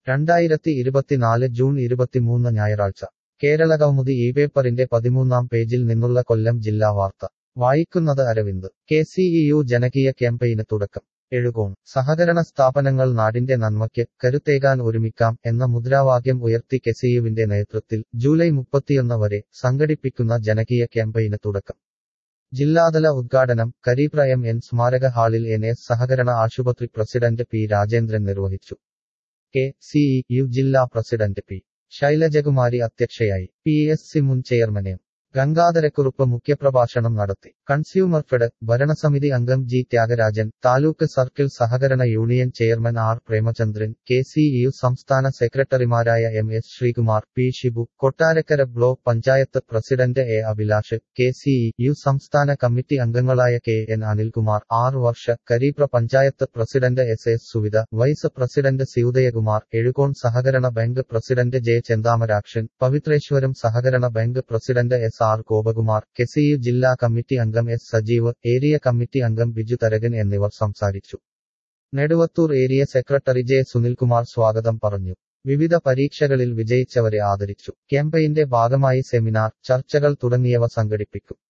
രണ്ടായിരത്തി ഇരുപത്തിനാല് ജൂൺ ഇരുപത്തിമൂന്ന് ഞായറാഴ്ച കേരള കൗമുദി ഈ പേപ്പറിന്റെ പതിമൂന്നാം പേജിൽ നിന്നുള്ള കൊല്ലം ജില്ലാ വാർത്ത വായിക്കുന്നത് Aravind K C E U ജനകീയ ക്യാമ്പയിന് തുടക്കം എഴുകോൺ സഹകരണ സ്ഥാപനങ്ങൾ നാടിന്റെ നന്മയ്ക്ക് കരുത്തേകാൻ ഒരുമിക്കാം എന്ന മുദ്രാവാക്യം ഉയർത്തി കെസിയുവിന്റെ നേതൃത്വത്തിൽ ജൂലൈ മുപ്പത്തിയൊന്ന് വരെ സംഘടിപ്പിക്കുന്ന ജനകീയ ക്യാമ്പയിന് തുടക്കം ജില്ലാതല ഉദ്ഘാടനം കരീപ്ര എം എൻ സ്മാരക ഹാളിൽ എൻ എസ് സഹകരണ ആശുപത്രി പ്രസിഡന്റ് പി രാജേന്ദ്രൻ നിർവഹിച്ചു കെ സി ഇ യു ജില്ലാ പ്രസിഡന്റ് പി ശൈലജകുമാരി അധ്യക്ഷയായി പി എസ് സി മുൻ ചെയർമാൻ എം ഗംഗാധരക്കുറുപ്പ് മുഖ്യപ്രഭാഷണം നടത്തി കൺസ്യൂമർ ഫെഡ് ഭരണസമിതി അംഗം ജി ത്യാഗരാജൻ താലൂക്ക് സർക്കിൾ സഹകരണ union chairman R Premachandran K C U സംസ്ഥാന സെക്രട്ടറിമാരായ M S Sreekumar P Shibu Kottarakkara block panchayat president A Abhilash K C U സംസ്ഥാന കമ്മിറ്റി അംഗങ്ങളായ K N Anilkumar R Varsha Kareepra panchayat president S S Suvidha vice president സിയുദയകുമാർ Ezhukone സഹകരണ bank president J Chenthamarakshan Pavithreswaram സഹകരണ bank president S R Gopakumar K C U ജില്ലാ committee അംഗം S Sajeev area committee അംഗം ബിജു തരകൻ എന്നിവർ സംസാരിച്ചു Neduvathur area secretary J Sunilkumar സ്വാഗതം പറഞ്ഞു വിവിധ പരീക്ഷകളിൽ വിജയിച്ചവരെ ആദരിച്ചു ക്യാമ്പയിന്റെ ഭാഗമായി സെമിനാർ ചർച്ചകൾ തുടങ്ങിയവ സംഘടിപ്പിക്കും